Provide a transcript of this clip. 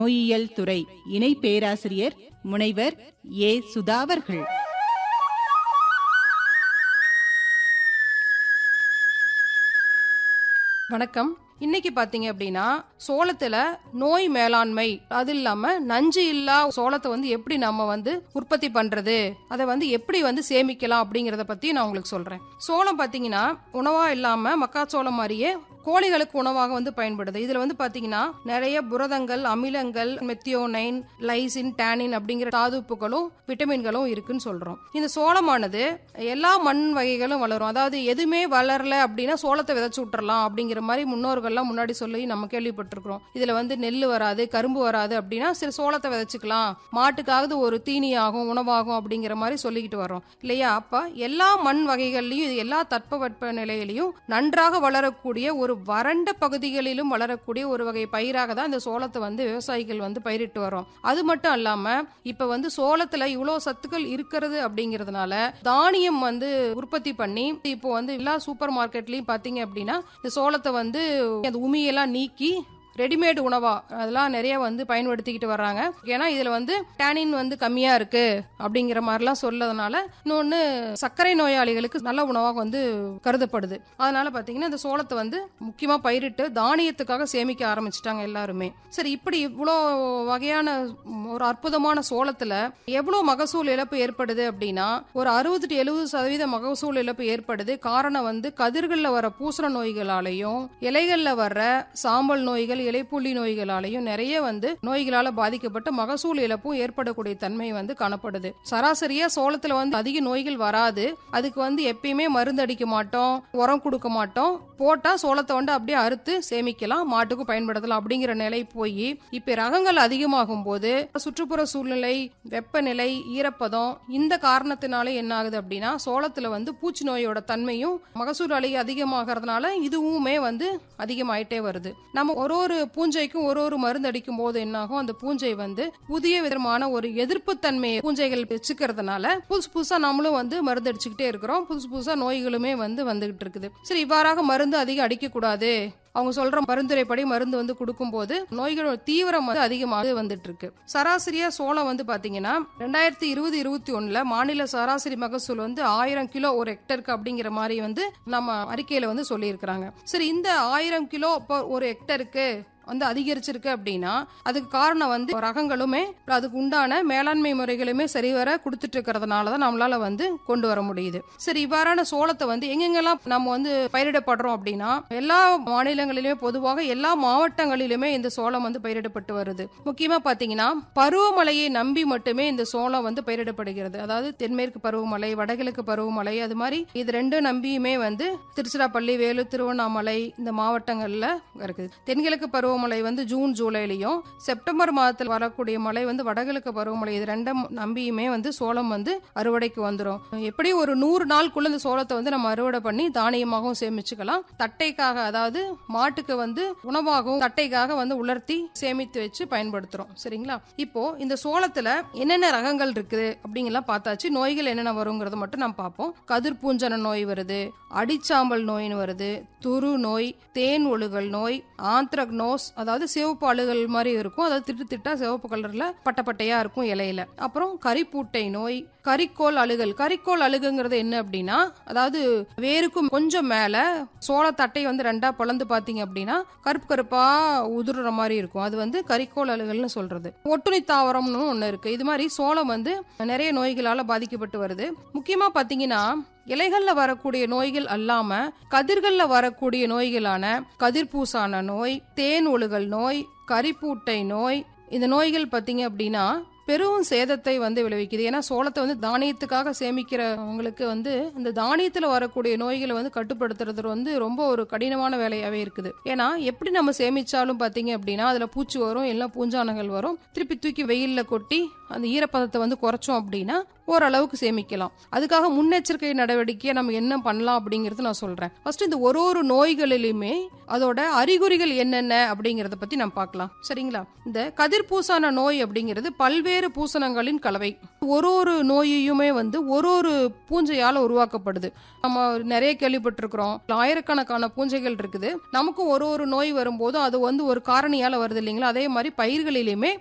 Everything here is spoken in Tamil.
நோயியல் துறை இணை பேராசிரியர் முனைவர் ஏ சுதாவர்கள் வணக்கம் இன்னைக்கு பாத்தீங்க அப்படின்னா சோளத்துல நோய் மேலாண்மை அது இல்லாம நஞ்சு இல்லா சோளத்தை வந்து எப்படி நம்ம வந்து உற்பத்தி பண்றது அதை வந்து எப்படி வந்து சேமிக்கலாம் அப்படிங்கறத பத்தி நான் உங்களுக்கு சொல்றேன் சோளம் பாத்தீங்கன்னா உணவா இல்லாம மக்காச்சோளம் மாதிரியே கோழிகளுக்கு உணவாக வந்து பயன்படுது இதுல வந்து பாத்தீங்கன்னா நிறைய புரதங்கள் அமிலங்கள் மெத்தியோனைன் லைசின் டேனின் அப்படிங்கிற தாதுப்புகளும் விட்டமின்களும் இருக்குன்னு சொல்றோம் இந்த சோளமானது எல்லா மண் வகைகளும் வளரும் அதாவது எதுவுமே வளரல அப்படின்னா சோளத்தை விதைச்சு விட்டுறலாம் அப்படிங்கிற மாதிரி முன்னோர்கள்லாம் முன்னாடி சொல்லி நம்ம கேள்விப்பட்டிருக்கிறோம் இதுல வந்து நெல் வராது கரும்பு வராது அப்படின்னா சரி சோளத்தை விதைச்சுக்கலாம் மாட்டுக்காவது ஒரு தீனியாகும் உணவாகும் அப்படிங்கிற மாதிரி சொல்லிக்கிட்டு வரோம் இல்லையா அப்ப எல்லா மண் வகைகள்லயும் இது எல்லா தட்பவெட்ப நிலையிலையும் நன்றாக வளரக்கூடிய ஒரு வறண்ட பகுதிகளிலும் வளரக்கூடிய ஒரு வகை பயிராக தான் இந்த சோளத்தை வந்து விவசாயிகள் வந்து பயிரிட்டு வரோம் அது மட்டும் இல்லாம இப்ப வந்து சோளத்துல இவ்வளவு சத்துக்கள் இருக்கிறது அப்படிங்கறதுனால தானியம் வந்து உற்பத்தி பண்ணி இப்போ வந்து எல்லா சூப்பர் மார்க்கெட்லயும் பாத்தீங்க அப்படின்னா இந்த சோளத்தை வந்து அந்த உமியெல்லாம் நீக்கி ரெடிமேட் உணவா அதெல்லாம் நிறைய வந்து பயன்படுத்திக்கிட்டு வர்றாங்க ஏன்னா இதுல வந்து டேனின் வந்து கம்மியா இருக்கு அப்படிங்கிற மாதிரிலாம் சொல்லதுனால இன்னொன்னு சர்க்கரை நோயாளிகளுக்கு நல்ல உணவாக வந்து கருதப்படுது அதனால பாத்தீங்கன்னா இந்த சோளத்தை வந்து முக்கியமா பயிரிட்டு தானியத்துக்காக சேமிக்க ஆரம்பிச்சிட்டாங்க எல்லாருமே சரி இப்படி இவ்வளோ வகையான ஒரு அற்புதமான சோளத்துல எவ்வளவு மகசூல் இழப்பு ஏற்படுது அப்படின்னா ஒரு அறுபது டு எழுபது சதவீத மகசூல் இழப்பு ஏற்படுது காரணம் வந்து கதிர்கள்ல வர பூசண நோய்களாலையும் இலைகள்ல வர்ற சாம்பல் நோய்கள் இலைப்புள்ளி நோய்களாலையும் நிறைய வந்து நோய்களால பாதிக்கப்பட்ட மகசூல் இழப்பும் ஏற்படக்கூடிய தன்மை வந்து காணப்படுது சராசரியா சோளத்துல வந்து அதிக நோய்கள் வராது அதுக்கு வந்து எப்பயுமே மருந்து அடிக்க மாட்டோம் உரம் கொடுக்க மாட்டோம் போட்டா சோளத்தை வந்து அப்படியே அறுத்து சேமிக்கலாம் மாட்டுக்கும் பயன்படுத்தலாம் அப்படிங்கிற நிலை போய் இப்ப ரகங்கள் அதிகமாகும் போது சுற்றுப்புற சூழ்நிலை வெப்பநிலை ஈரப்பதம் இந்த காரணத்தினால என்ன ஆகுது அப்படின்னா சோளத்துல வந்து பூச்சி நோயோட தன்மையும் மகசூல் அலை அதிகமாகறதுனால இதுவுமே வந்து அதிகமாயிட்டே வருது நம்ம ஒரு ஒரு பூஞ்சைக்கும் ஒரு ஒரு மருந்து அடிக்கும் போது என்னாகும் அந்த பூஞ்சை வந்து புதிய விதமான ஒரு எதிர்ப்பு தன்மையை பூஞ்சைகள் வச்சுக்கிறதுனால புதுசு புதுசா நம்மளும் வந்து மருந்து அடிச்சுக்கிட்டே இருக்கிறோம் புதுசு புதுசா நோய்களுமே வந்து வந்துகிட்டு இருக்குது சரி இவ்வாறாக மருந்து அதிகம் அடிக்க கூடாது அவங்க சொல்ற பரிந்துரைப்படி மருந்து வந்து கொடுக்கும்போது நோய்களோட தீவிரம் வந்து அதிகமாக வந்துட்டு இருக்கு சராசரியா சோளம் வந்து பாத்தீங்கன்னா ரெண்டாயிரத்தி இருபது இருபத்தி ஒண்ணுல மாநில சராசரி மகசூல் வந்து ஆயிரம் கிலோ ஒரு ஹெக்டருக்கு அப்படிங்கிற மாதிரி வந்து நம்ம அறிக்கையில வந்து சொல்லியிருக்கிறாங்க சரி இந்த ஆயிரம் கிலோ ஒரு ஹெக்டருக்கு வந்து அதிகரிச்சிருக்கு அப்படின்னா அதுக்கு காரணம் வந்து ரகங்களுமே அதுக்கு உண்டான மேலாண்மை முறைகளுமே சரிவர கொடுத்துட்டு இருக்கிறதுனால தான் நம்மளால வந்து கொண்டு வர முடியுது சரி இவ்வாறான சோளத்தை வந்து எங்கெங்கெல்லாம் நம்ம வந்து பயிரிடப்படுறோம் அப்படின்னா எல்லா மாநிலங்களிலுமே பொதுவாக எல்லா மாவட்டங்களிலுமே இந்த சோளம் வந்து பயிரிடப்பட்டு வருது முக்கியமா பாத்தீங்கன்னா பருவமழையை நம்பி மட்டுமே இந்த சோளம் வந்து பயிரிடப்படுகிறது அதாவது தென்மேற்கு பருவமழை வடகிழக்கு பருவமழை அது மாதிரி இது ரெண்டும் நம்பியுமே வந்து திருச்சிராப்பள்ளி வேலூர் திருவண்ணாமலை இந்த மாவட்டங்கள்ல இருக்குது தென்கிழக்கு பருவமழை வந்து ஜூன் ஜூலைலையும் செப்டம்பர் மாதத்தில் வரக்கூடிய மழை வந்து வடகிழக்கு பருவமழை இது ரெண்டும் நம்பியுமே வந்து சோளம் வந்து அறுவடைக்கு வந்துடும் எப்படி ஒரு நூறு நாளுக்குள்ள இந்த சோளத்தை வந்து நம்ம அறுவடை பண்ணி தானியமாகவும் சேமிச்சுக்கலாம் தட்டைக்காக அதாவது மாட்டுக்கு வந்து உணவாகவும் தட்டைக்காக வந்து உலர்த்தி சேமித்து வச்சு பயன்படுத்துறோம் சரிங்களா இப்போ இந்த சோளத்துல என்னென்ன ரகங்கள் இருக்குது அப்படிங்கலாம் பார்த்தாச்சு நோய்கள் என்னென்ன வருங்கிறத மட்டும் நம்ம பார்ப்போம் கதிர் பூஞ்சன நோய் வருது அடிச்சாம்பல் நோயின்னு வருது துரு நோய் தேன் ஒழுகல் நோய் ஆந்த்ரக்னோஸ் அதாவது சிவப்பு அழுகல் மாதிரி இருக்கும் அதாவது திட்டு திட்டா சிவப்பு கலர்ல பட்டப்பட்டையா இருக்கும் இலையில அப்புறம் கரிப்பூட்டை நோய் கரிக்கோல் அழுகல் கரிக்கோல் அழுகுங்கிறது என்ன அப்படின்னா அதாவது வேருக்கும் கொஞ்சம் மேல சோளத்தட்டை வந்து ரெண்டா பிளந்து பாத்தீங்க அப்படின்னா கருப்பு கருப்பா உதுறுற மாதிரி இருக்கும் அது வந்து கரிக்கோல் அழுகல்னு சொல்றது ஒட்டுணி தாவரம்னு ஒண்ணு இருக்கு இது மாதிரி சோளம் வந்து நிறைய நோய்களால பாதிக்கப்பட்டு வருது முக்கியமா பாத்தீங்கன்னா இலைகள்ல வரக்கூடிய நோய்கள் அல்லாம கதிர்கள்ல வரக்கூடிய நோய்களான கதிர்பூசான நோய் தேன் ஒழுகல் நோய் கரிப்பூட்டை நோய் இந்த நோய்கள் பாத்தீங்க அப்படின்னா பெரும் சேதத்தை வந்து விளைவிக்குது ஏன்னா சோளத்தை வந்து தானியத்துக்காக சேமிக்கிறவங்களுக்கு வந்து இந்த தானியத்துல வரக்கூடிய நோய்களை வந்து கட்டுப்படுத்துறது வந்து ரொம்ப ஒரு கடினமான வேலையாவே இருக்குது ஏன்னா எப்படி நம்ம சேமிச்சாலும் பாத்தீங்க அப்படின்னா அதுல பூச்சி வரும் எல்லாம் பூஞ்சானங்கள் வரும் திருப்பி தூக்கி வெயில்ல கொட்டி அந்த ஈரப்பதத்தை வந்து குறைச்சோம் அப்படின்னா ஓரளவுக்கு சேமிக்கலாம் அதுக்காக முன்னெச்சரிக்கை நடவடிக்கையை நம்ம என்ன பண்ணலாம் அப்படிங்கறது நான் சொல்றேன் ஃபர்ஸ்ட் இந்த ஒரு ஒரு நோய்களிலுமே அதோட அறிகுறிகள் என்னென்ன அப்படிங்கறத பத்தி நம்ம பார்க்கலாம் சரிங்களா இந்த கதிர்பூசான நோய் அப்படிங்கிறது பல்வேறு பூசணங்களின் கலவை ஒரு ஒரு நோயையுமே வந்து ஒரு ஒரு பூஞ்சையால உருவாக்கப்படுது நம்ம நிறைய கேள்விப்பட்டிருக்கிறோம் ஆயிரக்கணக்கான பூஞ்சைகள் இருக்குது நமக்கும் ஒரு ஒரு நோய் வரும்போது அது வந்து ஒரு காரணியால வருது இல்லைங்களா அதே மாதிரி பயிர்களிலுமே